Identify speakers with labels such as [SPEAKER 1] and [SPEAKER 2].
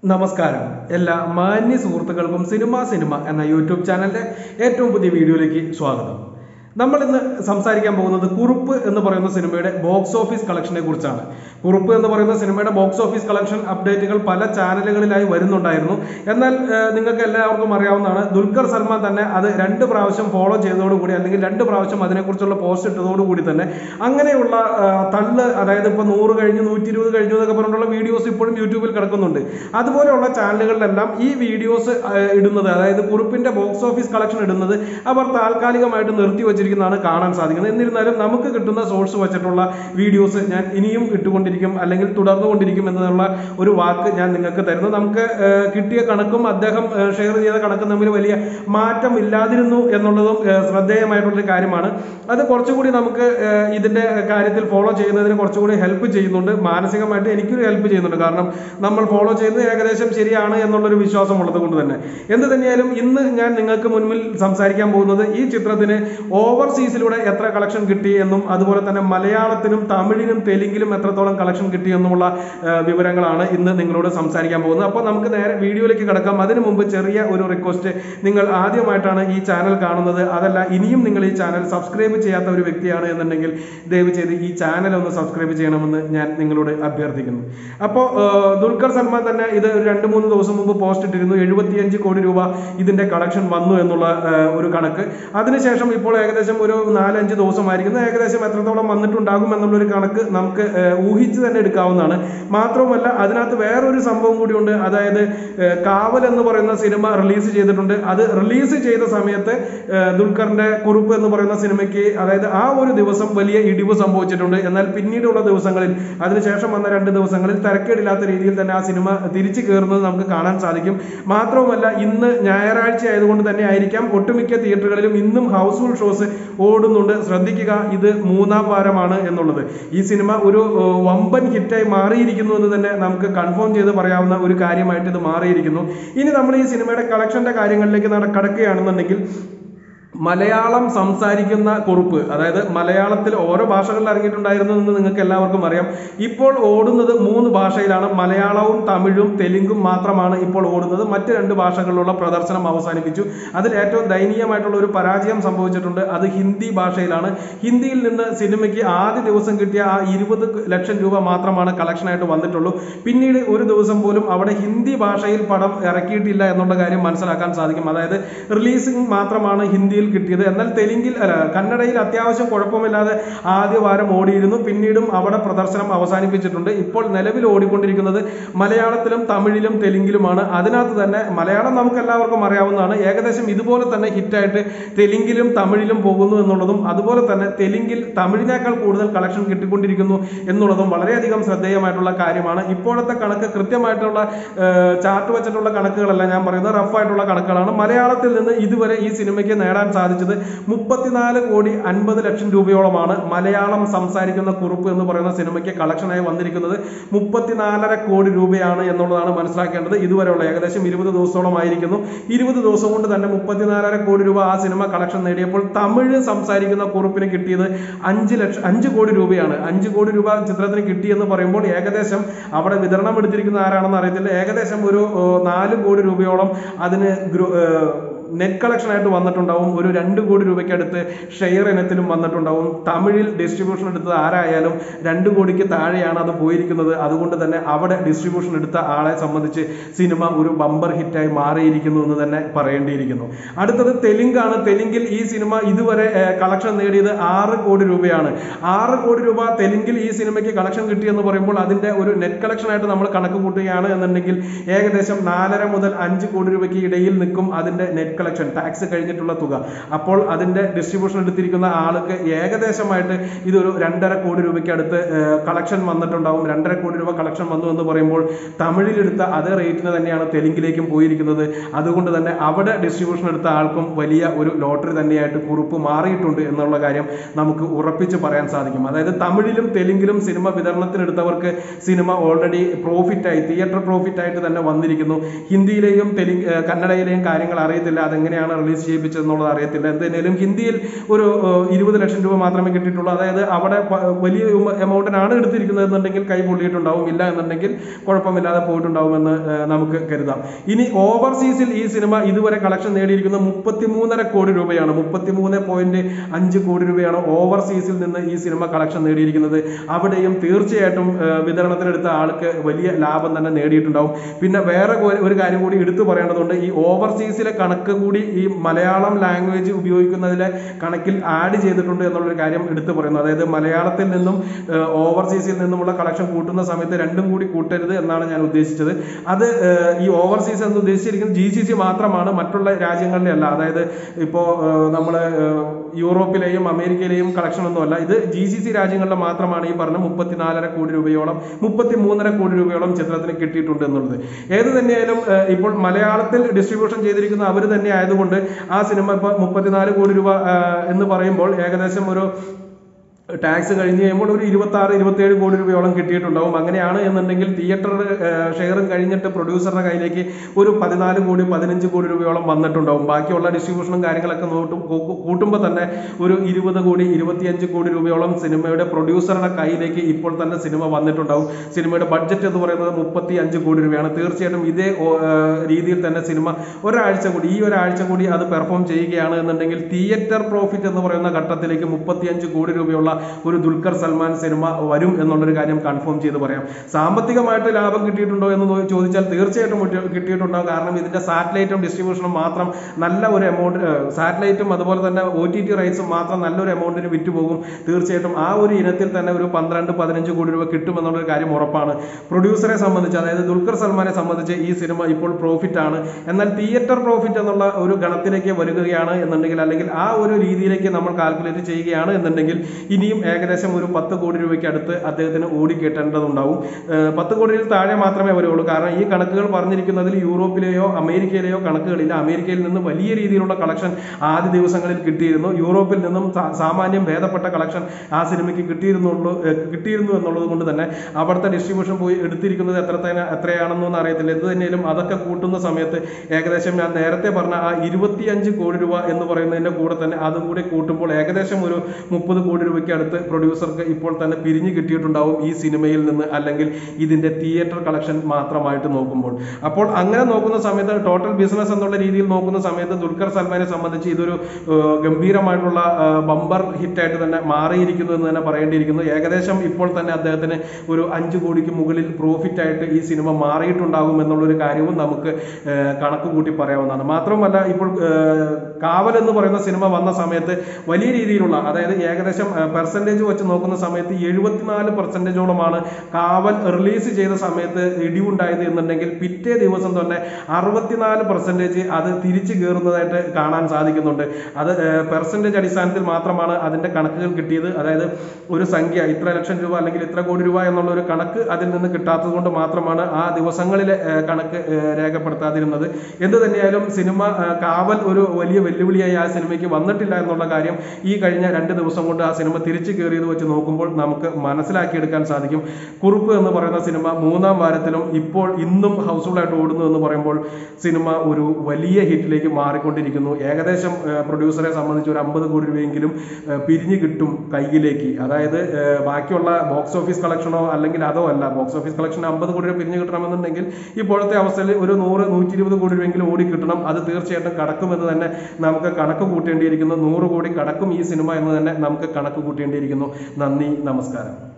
[SPEAKER 1] നമസ്കാരം എല്ലാ മാന്യ സുഹൃത്തുക്കൾക്കും സിനിമ സിനിമ എന്ന യൂട്യൂബ് ചാനലിന്റെ ഏറ്റവും പുതിയ വീഡിയോയിലേക്ക് സ്വാഗതം നമ്മൾ ഇന്ന് സംസാരിക്കാൻ പോകുന്നത് കുറുപ്പ് എന്ന് പറയുന്ന സിനിമയുടെ ബോക്സ് ഓഫീസ് കളക്ഷനെ കുറിച്ചാണ് കുറുപ്പ് എന്ന് പറയുന്ന സിനിമയുടെ ബോക്സ് ഓഫീസ് കളക്ഷൻ അപ്ഡേറ്റുകൾ പല ചാനലുകളിലായി വരുന്നുണ്ടായിരുന്നു എന്നാൽ ഏഹ്, നിങ്ങൾക്ക് എല്ലാവർക്കും അറിയാവുന്നതാണ് ദുൽഖർ സൽമാൻ തന്നെ അത് രണ്ട് പ്രാവശ്യം ഫോളോ ചെയ്തതോടുകൂടി അല്ലെങ്കിൽ രണ്ട് പ്രാവശ്യം അതിനെക്കുറിച്ചുള്ള പോസ്റ്റ് ഇട്ടതോടുകൂടി തന്നെ അങ്ങനെയുള്ള ഏഹ്, തള്ള് അതായത് ഇപ്പോൾ നൂറ് കഴിഞ്ഞു നൂറ്റി ഇരുപത് കഴിഞ്ഞു എന്നൊക്കെ പറഞ്ഞിട്ടുള്ള വീഡിയോസ് ഇപ്പോഴും യൂട്യൂബിൽ കിടക്കുന്നുണ്ട് അതുപോലെയുള്ള ചാനലുകളിലെല്ലാം ഈ വീഡിയോസ് ഇടുന്നത് അതായത് കുറിപ്പിന്റെ ബോക്സ് ഓഫീസ് കളക്ഷൻ ഇടുന്നത് അവർ താൽക്കാലികമായിട്ട് നിർത്തി വെച്ചിരിക്കുന്നതാണ് കാണാൻ സാധിക്കുന്നത് എന്നിരുന്നാലും നമുക്ക് കിട്ടുന്ന സോഴ്സ് വെച്ചിട്ടുള്ള വീഡിയോസ് ഞാൻ ഇനിയും ഇട്ടുകൊണ്ടിരിക്കും അല്ലെങ്കിൽ തുടർന്നുകൊണ്ടിരിക്കും എന്നുള്ള ഒരു വാക്ക് ഞാൻ നിങ്ങൾക്ക് തരുന്നു നമുക്ക് ഏഹ്, കിട്ടിയ കണക്കും അദ്ദേഹം ഷെയർ ചെയ്ത കണക്കും തമ്മിൽ വലിയ മാറ്റം ഇല്ലാതിരുന്നു എന്നുള്ളതും ഏഹ്, ശ്രദ്ധേയമായിട്ടുള്ളൊരു കാര്യമാണ് അത് കുറച്ചുകൂടി നമുക്ക് ഏഹ്, ഇതിന്റെ കാര്യത്തിൽ ഫോളോ ചെയ്യുന്നതിന് കുറച്ചുകൂടി ഹെൽപ്പ് ചെയ്യുന്നുണ്ട് മാനസികമായിട്ട് എനിക്കൊരു ഹെൽപ്പ് ചെയ്യുന്നുണ്ട് കാരണം നമ്മൾ ഫോളോ ചെയ്യുന്നത് ഏകദേശം ശരിയാണ് എന്നുള്ളൊരു വിശ്വാസം ഉള്ളത് കൊണ്ട് തന്നെ എന്ത് തന്നെയായാലും ഇന്ന് ഞാൻ നിങ്ങൾക്ക് മുൻപിൽ സംസാരിക്കാൻ പോകുന്നത് ഈ ചിത്രത്തിന് ഓവർസീസിലൂടെ എത്ര കളക്ഷൻ കിട്ടി എന്നും അതുപോലെ തന്നെ മലയാളത്തിനും തമിഴിനും തെലുങ്കിലും എത്രത്തോളം കളക്ഷൻ കിട്ടി എന്നുമുള്ള ഏഹ്, വിവരങ്ങളാണ് ഇന്ന് നിങ്ങളോട് സംസാരിക്കാൻ പോകുന്നത് അപ്പോൾ നമുക്ക് നേരെ വീഡിയോയിലേക്ക് കിടക്കാം അതിനു മുമ്പ് ചെറിയ ഒരു റിക്വസ്റ്റ് നിങ്ങൾ ആദ്യമായിട്ടാണ് ഈ ചാനൽ കാണുന്നത് അതല്ല ഇനിയും നിങ്ങൾ ഈ ചാനൽ സബ്സ്ക്രൈബ് ചെയ്യാത്ത ഒരു വ്യക്തിയാണ് എന്നുണ്ടെങ്കിൽ ദയവ് ചെയ്ത് ഈ ചാനൽ ഒന്ന് സബ്സ്ക്രൈബ് ചെയ്യണമെന്ന് ഞാൻ നിങ്ങളോട് അഭ്യർത്ഥിക്കുന്നു അപ്പോൾ ദുൽഖർ സൽമാൻ തന്നെ ഇത് ഒരു രണ്ട് മൂന്ന് ദിവസം മുമ്പ് പോസ്റ്റ് ഇട്ടിരുന്നു എഴുപത്തിയഞ്ച് കോടി രൂപ ഇതിന്റെ കളക്ഷൻ വന്നു എന്നുള്ള ഏഹ്, ഒരു കണക്ക് അതിനുശേഷം ഇപ്പോൾ ഏകദേശം ഒരു നാലഞ്ച് ദിവസമായിരിക്കുന്നു ഏകദേശം എത്രത്തോളം വന്നിട്ടുണ്ടാകും എന്നുള്ളൊരു കണക്ക് നമുക്ക് ഏഹ്, ഊഹിച്ച് തന്നെ എടുക്കാവുന്നതാണ് മാത്രവുമല്ല അതിനകത്ത് വേറൊരു സംഭവം കൂടിയുണ്ട് അതായത് ഏഹ്, കാവൽ എന്ന് പറയുന്ന സിനിമ റിലീസ് ചെയ്തിട്ടുണ്ട് അത് റിലീസ് ചെയ്ത സമയത്ത് ഏഹ്, ദുൽഖറിന്റെ കുറുപ്പ് എന്ന് പറയുന്ന സിനിമയ്ക്ക് അതായത് ആ ഒരു ദിവസം വലിയ ഇടിവ് സംഭവിച്ചിട്ടുണ്ട് എന്നാൽ പിന്നീടുള്ള ദിവസങ്ങളിൽ അതിനുശേഷം വന്ന രണ്ട് ദിവസങ്ങളിൽ തരക്കേടില്ലാത്ത രീതിയിൽ തന്നെ ആ സിനിമ തിരിച്ചു കയറുന്നത് നമുക്ക് കാണാൻ സാധിക്കും മാത്രവുമല്ല ഇന്ന് ഞായറാഴ്ച ആയതുകൊണ്ട് തന്നെ ആയിരിക്കാം ഒട്ടുമിക്ക തിയേറ്ററുകളിലും ഇന്നും ഹൗസ്ഫുൾ ഷോസ് ഓടുന്നുണ്ട് ശ്രദ്ധിക്കുക ഇത് മൂന്നാം വാരമാണ് എന്നുള്ളത് ഈ സിനിമ ഒരു ഏഹ്, വമ്പൻ ഹിറ്റായി മാറിയിരിക്കുന്നു എന്ന് തന്നെ നമുക്ക് കൺഫേം ചെയ്ത് പറയാവുന്ന ഒരു കാര്യമായിട്ട് ഇത് മാറിയിരിക്കുന്നു ഇനി നമ്മൾ ഈ സിനിമയുടെ കളക്ഷന്റെ കാര്യങ്ങളിലേക്ക് നട കടക്കുകയാണെന്നുണ്ടെങ്കിൽ മലയാളം സംസാരിക്കുന്ന കുറിപ്പ് അതായത് മലയാളത്തിൽ ഓരോ ഭാഷകളിൽ ഇറങ്ങിയിട്ടുണ്ടായിരുന്നു എന്ന് നിങ്ങൾക്ക് എല്ലാവർക്കും അറിയാം ഇപ്പോൾ ഓടുന്നത് മൂന്ന് ഭാഷയിലാണ് മലയാളവും തമിഴും തെലുങ്കും മാത്രമാണ് ഇപ്പോൾ ഓടുന്നത് മറ്റ് രണ്ട് ഭാഷകളിലുള്ള പ്രദർശനം അവസാനിപ്പിച്ചു അതിൽ ഏറ്റവും ദയനീയമായിട്ടുള്ള ഒരു പരാജയം സംഭവിച്ചിട്ടുണ്ട് അത് ഹിന്ദി ഭാഷയിലാണ് ഹിന്ദിയിൽ നിന്ന് സിനിമയ്ക്ക് ആദ്യ ദിവസം കിട്ടിയ ആ ഇരുപത് ലക്ഷം രൂപ മാത്രമാണ് കളക്ഷനായിട്ട് വന്നിട്ടുള്ളൂ പിന്നീട് ഒരു ദിവസം പോലും അവിടെ ഹിന്ദി ഭാഷയിൽ പടം ഇറക്കിയിട്ടില്ല എന്നുള്ള കാര്യം മനസ്സിലാക്കാൻ സാധിക്കും അതായത് റിലീസിംഗ് മാത്രമാണ് ഹിന്ദിയിൽ കിട്ടിയത് എന്നാൽ തെലുങ്കിൽ അല്ല കന്നഡയിൽ അത്യാവശ്യം കുഴപ്പമില്ലാതെ ആദ്യ വാരം ഓടിയിരുന്നു പിന്നീടും അവിടെ പ്രദർശനം അവസാനിപ്പിച്ചിട്ടുണ്ട് ഇപ്പോൾ നിലവിൽ ഓടിക്കൊണ്ടിരിക്കുന്നത് മലയാളത്തിലും തമിഴിലും തെലുങ്കിലുമാണ് അതിനകത്ത് തന്നെ മലയാളം നമുക്ക് എല്ലാവർക്കും അറിയാവുന്നതാണ് ഏകദേശം ഇതുപോലെ തന്നെ ഹിറ്റായിട്ട് തെലുങ്കിലും തമിഴിലും പോകുന്നു എന്നുള്ളതും അതുപോലെ തന്നെ തെലുങ്കിൽ തമിഴിനേക്കാൾ കൂടുതൽ കളക്ഷൻ കിട്ടിക്കൊണ്ടിരിക്കുന്നു എന്നുള്ളതും വളരെയധികം ശ്രദ്ധേയമായിട്ടുള്ള കാര്യമാണ് ഇപ്പോഴത്തെ കണക്ക് കൃത്യമായിട്ടുള്ള ചാർട്ട് വെച്ചിട്ടുള്ള കണക്കുകളല്ല ഞാൻ പറയുന്നത് റഫായിട്ടുള്ള കണക്കുകളാണ് മലയാളത്തിൽ നിന്ന് ഇതുവരെ ഈ സിനിമയ്ക്ക് നേടാൻ സാധിച്ചത് മുപ്പത്തിനാല് കോടി അൻപത് ലക്ഷം രൂപയോളമാണ് മലയാളം സംസാരിക്കുന്ന കുറിപ്പ് എന്ന് പറയുന്ന സിനിമയ്ക്ക് കളക്ഷനായി വന്നിരിക്കുന്നത് മുപ്പത്തിനാലര കോടി രൂപയാണ് എന്നുള്ളതാണ് മനസ്സിലാക്കേണ്ടത് ഇതുവരെയുള്ള ഏകദേശം ഇരുപത് ദിവസത്തോളം ആയിരിക്കുന്നു ഇരുപത് ദിവസം കൊണ്ട് തന്നെ മുപ്പത്തിനാലര കോടി രൂപ ആ സിനിമ കളക്ഷൻ നേടിയപ്പോൾ തമിഴ് സംസാരിക്കുന്ന കുറിപ്പിന് കിട്ടിയത് അഞ്ച് ലക്ഷം അഞ്ച് കോടി രൂപയാണ് അഞ്ച് കോടി രൂപ ചിത്രത്തിന് കിട്ടിയെന്ന് പറയുമ്പോൾ ഏകദേശം അവിടെ വിതരണം എടുത്തിരിക്കുന്ന ആരാണെന്ന് അറിയത്തില്ല ഏകദേശം ഒരു ഏർ, നാല് കോടി രൂപയോളം അതിന് ഗ്രൂ- ഏർ, നെറ്റ് കളക്ഷൻ ആയിട്ട് വന്നിട്ടുണ്ടാവും ഒരു രണ്ട് കോടി രൂപയ്ക്ക് അടുത്ത് ഷെയർ ഇനത്തിലും വന്നിട്ടുണ്ടാവും തമിഴിൽ ഡിസ്ട്രിബ്യൂഷൻ എടുത്തത് ആരായാലും രണ്ട് കോടിക്ക് താഴെയാണ് അത് പോയിരിക്കുന്നത് അതുകൊണ്ട് തന്നെ അവിടെ ഡിസ്ട്രിബ്യൂഷൻ എടുത്ത ആളെ സംബന്ധിച്ച് സിനിമ ഒരു ബമ്പർ ഹിറ്റായി മാറിയിരിക്കുന്നു എന്ന് തന്നെ പറയേണ്ടിയിരിക്കുന്നു അടുത്തത് തെലുങ്കാണ് തെലുങ്കിൽ ഈ സിനിമ ഇതുവരെ കളക്ഷൻ നേടിയത് ആറ് കോടി രൂപയാണ് ആറ് കോടി രൂപ തെലുങ്കിൽ ഈ സിനിമയ്ക്ക് കളക്ഷൻ കിട്ടിയെന്ന് പറയുമ്പോൾ അതിന്റെ ഒരു നെറ്റ് കളക്ഷൻ ആയിട്ട് നമ്മൾ കണക്ക് കൂട്ടുകയാണ് എന്നുണ്ടെങ്കിൽ ഏകദേശം നാലര മുതൽ അഞ്ച് കോടി രൂപയ്ക്ക് ഇടയിൽ നിൽക്കും അതിന്റെ നെറ്റ് കളക്ഷൻ ടാക്സ് കഴിഞ്ഞിട്ടുള്ള തുക അപ്പോൾ അതിന്റെ ഡിസ്ട്രിബ്യൂഷൻ എടുത്തിരിക്കുന്ന ആൾക്ക് ഏകദേശമായിട്ട് ഇതൊരു രണ്ടര കോടി രൂപയ്ക്ക് അടുത്ത് കളക്ഷൻ വന്നിട്ടുണ്ടാവും രണ്ടര കോടി രൂപ കളക്ഷൻ വന്നു എന്ന് പറയുമ്പോൾ തമിഴിലെടുത്ത അതേ റേറ്റിന് തന്നെയാണ് തെലുങ്കിലേക്കും പോയിരിക്കുന്നത് അതുകൊണ്ട് തന്നെ അവിടെ ഡിസ്ട്രിബ്യൂഷൻ എടുത്ത ആൾക്കും വലിയ ഒരു ലോട്ടറി തന്നെയായിട്ട് കുറിപ്പ് മാറിയിട്ടുണ്ട് എന്നുള്ള കാര്യം നമുക്ക് ഉറപ്പിച്ച് പറയാൻ സാധിക്കും അതായത് തമിഴിലും തെലുങ്കിലും സിനിമ വിതരണത്തിനെടുത്തവർക്ക് സിനിമ ഓൾറെഡി പ്രോഫിറ്റ് ആയി തിയേറ്റർ പ്രോഫിറ്റ് ആയിട്ട് തന്നെ വന്നിരിക്കുന്നു ഹിന്ദിയിലെയും തെലുങ്ക് ഏർ കന്നഡയിലെയും കാര്യങ്ങൾ അറിയത്തില്ല അതെങ്ങനെയാണ് റിലീസ് ചെയ്യിപ്പിച്ചതെന്നുള്ളത് അറിയത്തില്ല എന്തെങ്കിലും ഹിന്ദിയിൽ ഒരു ഏഹ്, ഇരുപത് ലക്ഷം രൂപ മാത്രമേ കിട്ടിയിട്ടുള്ളൂ അതായത് അവിടെ പ- വലിയ എമൗണ്ടിനാണ് എടുത്തിരിക്കുന്നത് എന്നുണ്ടെങ്കിൽ കൈ പൊള്ളിയിട്ടുണ്ടാവും ഇല്ല എന്നുണ്ടെങ്കിൽ കുഴപ്പമില്ലാതെ പോയിട്ടുണ്ടാവുമെന്ന് ഏഹ്, നമുക്ക് കരുതാം ഇനി ഓവർസീസിൽ ഈ സിനിമ ഇതുവരെ കളക്ഷൻ നേടിയിരിക്കുന്നത് മുപ്പത്തിമൂന്നര കോടി രൂപയാണ് മുപ്പത്തിമൂന്ന് പോയിന്റ് അഞ്ച് കോടി രൂപയാണ് ഓവർസീസിൽ നിന്ന് ഈ സിനിമ കളക്ഷൻ നേടിയിരിക്കുന്നത് അവിടെയും തീർച്ചയായിട്ടും ഏഹ്, വിതരണത്തിനെടുത്ത ആൾക്ക് വലിയ ലാഭം തന്നെ നേടിയിട്ടുണ്ടാവും പിന്നെ വേറെ ഒരു- ഒരു കാര്യം കൂടി എടുത്തു പറയേണ്ടതുണ്ട് ഈ ഓവർസീസിലെ കണക്ക് കൂടി ഈ മലയാളം ലാംഗ്വേജ് ഉപയോഗിക്കുന്നതിലെ കണക്കിൽ ആഡ് ചെയ്തിട്ടുണ്ട് എന്നുള്ളൊരു കാര്യം എടുത്തു പറയുന്നു അതായത് മലയാളത്തിൽ നിന്നും ഓവർസീസിൽ നിന്നുമുള്ള കളക്ഷൻ കൂട്ടുന്ന സമയത്ത് രണ്ടും കൂടി കൂട്ടരുത് എന്നാണ് ഞാൻ ഉദ്ദേശിച്ചത് അത് ഏഹ്, ഈ ഓവർസീസ് എന്ന് ഉദ്ദേശിച്ചിരിക്കുന്നത് ജി സി സി മാത്രമാണ് മറ്റുള്ള രാജ്യങ്ങളിലെ അല്ല അതായത് ഇപ്പോൾ നമ്മൾ യൂറോപ്പിലെയും അമേരിക്കയിലെയും കളക്ഷൻ ഒന്നുമല്ല ഇത് ജി സി സി രാജ്യങ്ങളിലെ മാത്രമാണ് ഈ പറഞ്ഞ മുപ്പത്തിനാലര കോടി രൂപയോളം മുപ്പത്തി മൂന്നര കോടി രൂപയോളം ചിത്രത്തിന് കിട്ടിയിട്ടുണ്ട് എന്നുള്ളത് ഏത് തന്നെയായാലും ഏഹ്, ഇപ്പോൾ മലയാളത്തിൽ ഡിസ്ട്രിബ്യൂഷൻ ചെയ്തിരിക്കുന്ന അവർ തന്നെ ആയതുകൊണ്ട് ആ സിനിമ ഇപ്പോൾ മുപ്പത്തിനാല് കോടി രൂപ ഏഹ്, എന്ന് പറയുമ്പോൾ ഏകദേശം ഒരു ടാക്സ് കഴിഞ്ഞ് കഴിയുമ്പോൾ ഒരു ഇരുപത്തി ആറ് ഇരുപത്തിയേഴ് കോടി രൂപയോളം കിട്ടിയിട്ടുണ്ടാവും അങ്ങനെയാണ് എന്നുണ്ടെങ്കിൽ തിയേറ്റർ ഷെയറും കഴിഞ്ഞിട്ട് പ്രൊഡ്യൂസറുടെ കയ്യിലേക്ക് ഒരു പതിനാല് കോടി പതിനഞ്ച് കോടി രൂപയോളം വന്നിട്ടുണ്ടാവും ബാക്കിയുള്ള ഡിസ്ട്രിബ്യൂഷനും കാര്യങ്ങളൊക്കെ നോട്ടും കൂട്ടുമ്പോൾ തന്നെ ഒരു ഇരുപത് കോടി ഇരുപത്തിയഞ്ച് കോടി രൂപയോളം സിനിമയുടെ പ്രൊഡ്യൂസറുടെ കയ്യിലേക്ക് ഇപ്പോൾ തന്നെ സിനിമ വന്നിട്ടുണ്ടാവും സിനിമയുടെ ബഡ്ജറ്റ് എന്ന് പറയുന്നത് മുപ്പത്തി അഞ്ച് കോടി രൂപയാണ് തീർച്ചയായിട്ടും ഇതേ ഓ, ആ, രീതിയിൽ തന്നെ സിനിമ ഒരാഴ്ച കൂടി ഈ ഒരാഴ്ച കൂടി അത് പെർഫോം ചെയ്യുകയാണ് എന്നുണ്ടെങ്കിൽ തിയേറ്റർ പ്രോഫിറ്റ് എന്ന് പറയുന്ന ഘട്ടത്തിലേക്ക് മുപ്പത്തിയഞ്ച് കോടി രൂപയുള്ള ഒരു ദുൽഖർ സൽമാൻ സിനിമ വരും എന്നുള്ളൊരു കാര്യം കൺഫേം ചെയ്ത് പറയാം സാമ്പത്തികമായിട്ട് ലാഭം കിട്ടിയിട്ടുണ്ടോ എന്ന് നോ- ചോദിച്ചാൽ തീർച്ചയായിട്ടും കിട്ടി- കിട്ടിയിട്ടുണ്ടാവും കാരണം ഇതിന്റെ സാറ്റലൈറ്റും ഡിസ്ട്രിബ്യൂഷനും മാത്രം നല്ല ഒരു എമൗണ്ട് സാറ്റലൈറ്റും അതുപോലെ തന്നെ ഒ ടി ടി റൈറ്റ്സും മാത്രം നല്ലൊരു എമൗണ്ടിന് വിറ്റുപോകും തീർച്ചയായിട്ടും ആ ഒരു ഇനത്തിൽ തന്നെ ഒരു പന്ത്രണ്ട് പതിനഞ്ച് കോടി രൂപ കിട്ടുമെന്നുള്ളൊരു കാര്യം ഉറപ്പാണ് പ്രൊഡ്യൂസറെ സംബന്ധിച്ച് അതായത് ദുൽഖർ സൽമാനെ സംബന്ധിച്ച് ഈ സിനിമ ഇപ്പോൾ പ്രോഫിറ്റ് ആണ് എന്നാൽ തിയേറ്റർ പ്രോഫിറ്റ് എന്നുള്ള ഒരു ഗണത്തിലേക്ക് വരികയാണ് എന്നുണ്ടെങ്കിൽ അല്ലെങ്കിൽ ആ ഒരു രീതിയിലേക്ക് നമ്മൾ കാൽക്കുലേറ്റ് ചെയ്യുകയാണ് എന്നുണ്ടെങ്കിൽ ഇനിയും ഏകദേശം ഒരു പത്ത് കോടി രൂപയ്ക്ക് അടുത്ത് അദ്ദേഹത്തിന് ഓടിക്കേട്ടേണ്ടതുണ്ടാവും ഏഹ് പത്ത് കോടിയിൽ താഴെ മാത്രമേ വരുള്ളൂ കാരണം ഈ കണക്കുകൾ പറഞ്ഞിരിക്കുന്നതിൽ യൂറോപ്പിലെയോ അമേരിക്കയിലെയോ കണക്കുകളില്ല അമേരിക്കയിൽ നിന്ന് വലിയ രീതിയിലുള്ള കളക്ഷൻ ആദ്യ ദിവസങ്ങളിൽ കിട്ടിയിരുന്നു യൂറോപ്പിൽ നിന്നും സാ- സാമാന്യം ഭേദപ്പെട്ട കളക്ഷൻ ആ സിനിമയ്ക്ക് കിട്ടിയിരുന്നുള്ളൂ ഏഹ് കിട്ടിയിരുന്നു എന്നുള്ളത് കൊണ്ട് തന്നെ അവിടുത്തെ ഡിസ്ട്രിബ്യൂഷൻ പോയി എടുത്തിരിക്കുന്നത് എത്ര തന്നെ എത്രയാണെന്നൊന്നും അറിയത്തില്ല എന്ത് തന്നെയാലും അതൊക്കെ കൂട്ടുന്ന സമയത്ത് ഏകദേശം ഞാൻ നേരത്തെ പറഞ്ഞ ആ ഇരുപത്തിയഞ്ച് കോടി രൂപ എന്ന് പറയുന്നതിന്റെ കൂടെ തന്നെ അതും കൂടി കൂട്ടുമ്പോൾ ഏകദേശം ഒരു മുപ്പത് കോടി രൂപയ്ക്ക് അടുത്ത് പ്രൊഡ്യൂസർക്ക് ഇപ്പോൾ തന്നെ പിരിഞ്ഞു കിട്ടിയിട്ടുണ്ടാവും ഈ സിനിമയിൽ നിന്ന് അല്ലെങ്കിൽ ഇതിന്റെ തിയേറ്റർ കളക്ഷൻ മാത്രമായിട്ട് നോക്കുമ്പോൾ അപ്പോൾ അങ്ങനെ നോക്കുന്ന സമയത്ത് ടോട്ടൽ ബിസിനസ് എന്നുള്ള രീതിയിൽ നോക്കുന്ന സമയത്ത് ദുൽഖർ സൽമാനെ സംബന്ധിച്ച് ഇതൊരു ഏഹ്, ഗംഭീരമായിട്ടുള്ള ബമ്പർ ഹിറ്റായിട്ട് തന്നെ മാറിയിരിക്കുന്നു എന്ന് തന്നെ പറയേണ്ടിയിരിക്കുന്നു ഏകദേശം ഇപ്പോൾ തന്നെ അദ്ദേഹത്തിന് ഒരു അഞ്ച് കോടിക്ക് മുകളിൽ പ്രോഫിറ്റ് ആയിട്ട് ഈ സിനിമ മാറിയിട്ടുണ്ടാകും എന്നുള്ളൊരു കാര്യവും നമുക്ക് ഏഹ്, കണക്ക് കൂട്ടി പറയാവുന്നതാണ് മാത്രമല്ല ഇപ്പോൾ ഏഹ്, കാവൽ എന്ന് പറയുന്ന സിനിമ വന്ന സമയത്ത് വലിയ രീതിയിലുള്ള അതായത് ഏകദേശം പെർസെൻറ്റേജ് വെച്ച് നോക്കുന്ന സമയത്ത് എഴുപത്തിനാല് പെർസെൻറ്റേജോളമാണ് കാവൽ റിലീസ് ചെയ്ത സമയത്ത് ഇടിവുണ്ടായത് എന്നുണ്ടെങ്കിൽ പിറ്റേ ദിവസം തന്നെ അറുപത്തിനാല് പെർസെൻറ്റേജ് അത് തിരിച്ചു കയറുന്നതായിട്ട് കാണാൻ സാധിക്കുന്നുണ്ട് അത് പെർസെൻറ്റേജ് അടിസ്ഥാനത്തിൽ മാത്രമാണ് അതിന്റെ കണക്കുകൾ കിട്ടിയത് അതായത് ഒരു സംഖ്യ ഇത്ര ലക്ഷം രൂപ അല്ലെങ്കിൽ ഇത്ര കോടി രൂപ എന്നുള്ള ഒരു കണക്ക് അതിൽ നിന്ന് കിട്ടാത്തത് കൊണ്ട് മാത്രമാണ് ആ ദിവസങ്ങളിലെ ഏഹ്, കണക്ക് ഏഹ്, രേഖപ്പെടുത്താതിരുന്നത് എന്ത് തന്നെയായാലും സിനിമ ഏഹ്, കാവൽ ഒരു വലിയ വെല്ലുവിളിയായി ആ സിനിമയ്ക്ക് വന്നിട്ടില്ല എന്നുള്ള കാര്യം ഈ കഴിഞ്ഞ രണ്ട് ദിവസം കൊണ്ട് ആ സിനിമ തിരിച്ചു കയറിയത് വെച്ച് നോക്കുമ്പോൾ നമുക്ക് മനസ്സിലാക്കിയെടുക്കാൻ സാധിക്കും കുറുപ്പ് എന്ന് പറയുന്ന സിനിമ മൂന്നാം വാരത്തിലും ഇപ്പോൾ ഇന്നും ഹൗസ്ഫുൾ ആയിട്ട് ഓടുന്നു എന്ന് പറയുമ്പോൾ സിനിമ ഒരു വലിയ ഹിറ്റിലേക്ക് മാറിക്കൊണ്ടിരിക്കുന്നു ഏകദേശം പ്രൊഡ്യൂസറെ സംബന്ധിച്ച് ഒരു അമ്പത് കോടി രൂപയെങ്കിലും ഏഹ്, പിരിഞ്ഞു കിട്ടും കയ്യിലേക്ക് അതായത് ഏഹ്, ബാക്കിയുള്ള ബോക്സ് ഓഫീസ് കളക്ഷനോ അല്ലെങ്കിൽ അതോ അല്ല ബോക്സ് ഓഫീസ് കളക്ഷൻ അമ്പത് കോടി രൂപ പിരിഞ്ഞു കിട്ടണമെന്നുണ്ടെങ്കിൽ ഇപ്പോഴത്തെ അവസ്ഥയിൽ ഒരു നൂറ് നൂറ്റി ഇരുപത് കോടി രൂപയെങ്കിലും ഓടി കിട്ടണം അത് തീർച്ചയായിട്ടും കടക്കുമെന്ന് തന്നെ നമുക്ക് കണക്ക് കൂട്ടേണ്ടിയിരിക്കുന്നു നൂറ് കോടി കടക്കും ഈ സിനിമ എന്ന് തന്നെ നമുക്ക് കണക്ക് കൂട്ടേണ്ടിയിരിക്കുന്നു നന്ദി നമസ്കാരം